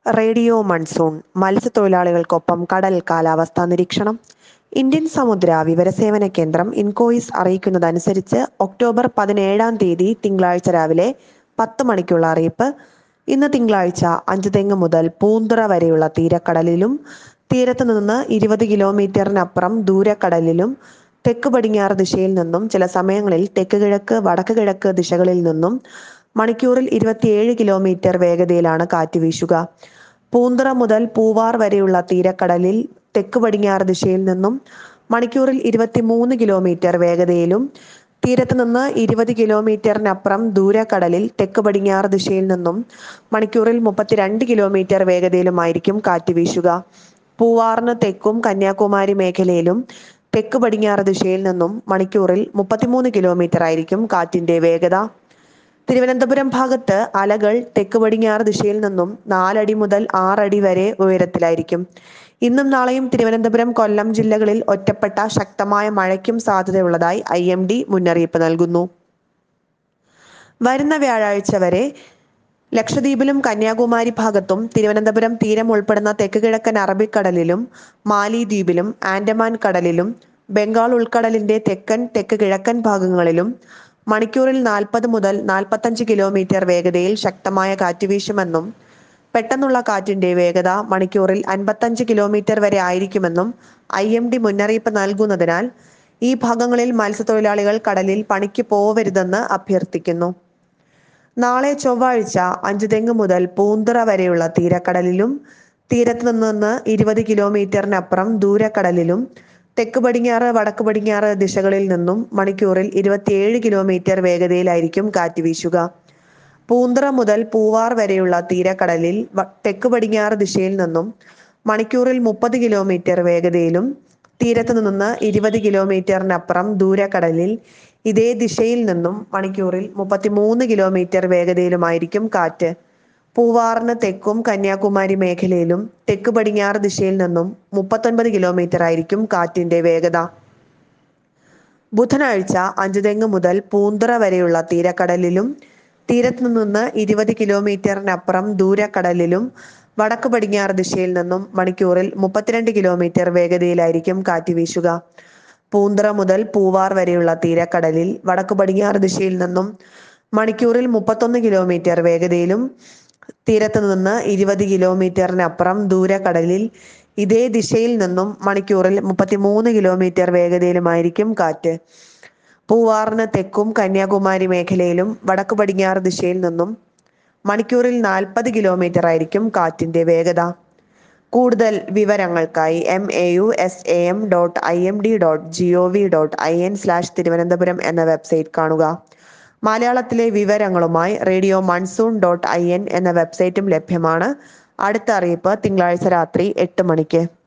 radio monsoon മത്സ്യത്തൊഴിലാളികൾക്കൊപ്പം കടൽ കാലാവസ്ഥാ നിരീക്ഷണം ഇന്ത്യൻ സമുദ്ര വിവരസേവന കേന്ദ്രം ഇൻകോയിസ് അറിയിക്കുന്നതനുസരിച്ച് ഒക്ടോബർ പതിനേഴാം തീയതി തിങ്കളാഴ്ച രാവിലെ പത്ത് മണിക്കുള്ള അറിയിപ്പ് ഇന്ന് തിങ്കളാഴ്ച അഞ്ചുതെങ്ങ് മുതൽ പൂന്തുറ വരെയുള്ള തീരക്കടലിലും തീരത്ത് നിന്ന് ഇരുപത് കിലോമീറ്ററിനപ്പുറം ദൂരക്കടലിലും തെക്ക് പടിഞ്ഞാറ് ദിശയിൽ നിന്നും ചില സമയങ്ങളിൽ തെക്ക് കിഴക്ക് വടക്ക് കിഴക്ക് ദിശകളിൽ നിന്നും മണിക്കൂറിൽ ഇരുപത്തിയേഴ് കിലോമീറ്റർ വേഗതയിലാണ് കാറ്റ് വീശുക പൂന്തുറ മുതൽ പൂവാർ വരെയുള്ള തീരക്കടലിൽ തെക്ക് പടിഞ്ഞാറ് ദിശയിൽ നിന്നും മണിക്കൂറിൽ ഇരുപത്തിമൂന്ന് കിലോമീറ്റർ വേഗതയിലും തീരത്ത് നിന്ന് ഇരുപത് കിലോമീറ്ററിനപ്പുറം ദൂരക്കടലിൽ തെക്ക് പടിഞ്ഞാറ് ദിശയിൽ നിന്നും മണിക്കൂറിൽ മുപ്പത്തിരണ്ട് കിലോമീറ്റർ വേഗതയിലുമായിരിക്കും കാറ്റ് വീശുക പൂവാറിന് തെക്കും കന്യാകുമാരി മേഖലയിലും തെക്ക് പടിഞ്ഞാറ് ദിശയിൽ നിന്നും മണിക്കൂറിൽ മുപ്പത്തിമൂന്ന് കിലോമീറ്റർ ആയിരിക്കും കാറ്റിന്റെ വേഗത തിരുവനന്തപുരം ഭാഗത്ത് അലകൾ തെക്ക് പടിഞ്ഞാറ് ദിശയിൽ നിന്നും നാലടി മുതൽ ആറടി വരെ ഉയരത്തിലായിരിക്കും ഇന്നും നാളെയും തിരുവനന്തപുരം കൊല്ലം ജില്ലകളിൽ ഒറ്റപ്പെട്ട ശക്തമായ മഴയ്ക്കും സാധ്യതയുള്ളതായി ഐ എം ഡി മുന്നറിയിപ്പ് നൽകുന്നു വരുന്ന വ്യാഴാഴ്ച വരെ ലക്ഷദ്വീപിലും കന്യാകുമാരി ഭാഗത്തും തിരുവനന്തപുരം തീരം ഉൾപ്പെടുന്ന തെക്ക് കിഴക്കൻ അറബിക്കടലിലും മാലിദ്വീപിലും ആൻഡമാൻ കടലിലും ബംഗാൾ ഉൾക്കടലിന്റെ തെക്കൻ തെക്ക് കിഴക്കൻ ഭാഗങ്ങളിലും മണിക്കൂറിൽ നാൽപ്പത് മുതൽ നാൽപ്പത്തഞ്ച് കിലോമീറ്റർ വേഗതയിൽ ശക്തമായ കാറ്റ് വീശുമെന്നും പെട്ടെന്നുള്ള കാറ്റിന്റെ വേഗത മണിക്കൂറിൽ അൻപത്തഞ്ച് കിലോമീറ്റർ വരെ ആയിരിക്കുമെന്നും ഐ എം ഡി മുന്നറിയിപ്പ് നൽകുന്നതിനാൽ ഈ ഭാഗങ്ങളിൽ മത്സ്യത്തൊഴിലാളികൾ കടലിൽ പണിക്ക് പോവരുതെന്ന് അഭ്യർത്ഥിക്കുന്നു നാളെ ചൊവ്വാഴ്ച അഞ്ചുതെങ്ങ് മുതൽ പൂന്തുറ വരെയുള്ള തീരക്കടലിലും തീരത്ത് നിന്ന് ഇരുപത് കിലോമീറ്ററിനപ്പുറം ദൂരക്കടലിലും തെക്ക് പടിഞ്ഞാറ് വടക്ക് പടിഞ്ഞാറ് ദിശകളിൽ നിന്നും മണിക്കൂറിൽ ഇരുപത്തിയേഴ് കിലോമീറ്റർ വേഗതയിലായിരിക്കും കാറ്റ് വീശുക പൂന്തുറ മുതൽ പൂവാർ വരെയുള്ള തീരക്കടലിൽ തെക്ക് പടിഞ്ഞാറ് ദിശയിൽ നിന്നും മണിക്കൂറിൽ മുപ്പത് കിലോമീറ്റർ വേഗതയിലും തീരത്ത് നിന്ന് ഇരുപത് കിലോമീറ്ററിനപ്പുറം ദൂരക്കടലിൽ ഇതേ ദിശയിൽ നിന്നും മണിക്കൂറിൽ മുപ്പത്തിമൂന്ന് കിലോമീറ്റർ വേഗതയിലുമായിരിക്കും കാറ്റ് പൂവാറിന് തെക്കും കന്യാകുമാരി മേഖലയിലും തെക്ക് പടിഞ്ഞാറ് ദിശയിൽ നിന്നും മുപ്പത്തൊൻപത് കിലോമീറ്റർ ആയിരിക്കും കാറ്റിന്റെ വേഗത ബുധനാഴ്ച അഞ്ചുതെങ്ങ് മുതൽ പൂന്തുറ വരെയുള്ള തീരക്കടലിലും തീരത്ത് നിന്ന് ഇരുപത് കിലോമീറ്ററിനപ്പുറം ദൂരക്കടലിലും വടക്ക് പടിഞ്ഞാറ് ദിശയിൽ നിന്നും മണിക്കൂറിൽ മുപ്പത്തിരണ്ട് കിലോമീറ്റർ വേഗതയിലായിരിക്കും കാറ്റ് വീശുക പൂന്തുറ മുതൽ പൂവാർ വരെയുള്ള തീരക്കടലിൽ വടക്ക് പടിഞ്ഞാറ് ദിശയിൽ നിന്നും മണിക്കൂറിൽ മുപ്പത്തൊന്ന് കിലോമീറ്റർ വേഗതയിലും തീരത്ത് നിന്ന് ഇരുപത് കിലോമീറ്ററിനപ്പുറം ദൂരക്കടലിൽ ഇതേ ദിശയിൽ നിന്നും മണിക്കൂറിൽ മുപ്പത്തിമൂന്ന് കിലോമീറ്റർ വേഗതയിലുമായിരിക്കും കാറ്റ് പൂവാറിന് തെക്കും കന്യാകുമാരി മേഖലയിലും വടക്ക് പടിഞ്ഞാറ് ദിശയിൽ നിന്നും മണിക്കൂറിൽ നാൽപ്പത് കിലോമീറ്റർ ആയിരിക്കും കാറ്റിന്റെ വേഗത കൂടുതൽ വിവരങ്ങൾക്കായി M A U S A M dot I M D dot G O V dot I N slash Thiruvananthapuram എന്ന വെബ്സൈറ്റ് കാണുക മലയാളത്തിലെ വിവരങ്ങളുമായി radio monsoon dot I N എന്ന വെബ്സൈറ്റും ലഭ്യമാണ് അടുത്ത അറിയിപ്പ് തിങ്കളാഴ്ച രാത്രി എട്ട് മണിക്ക്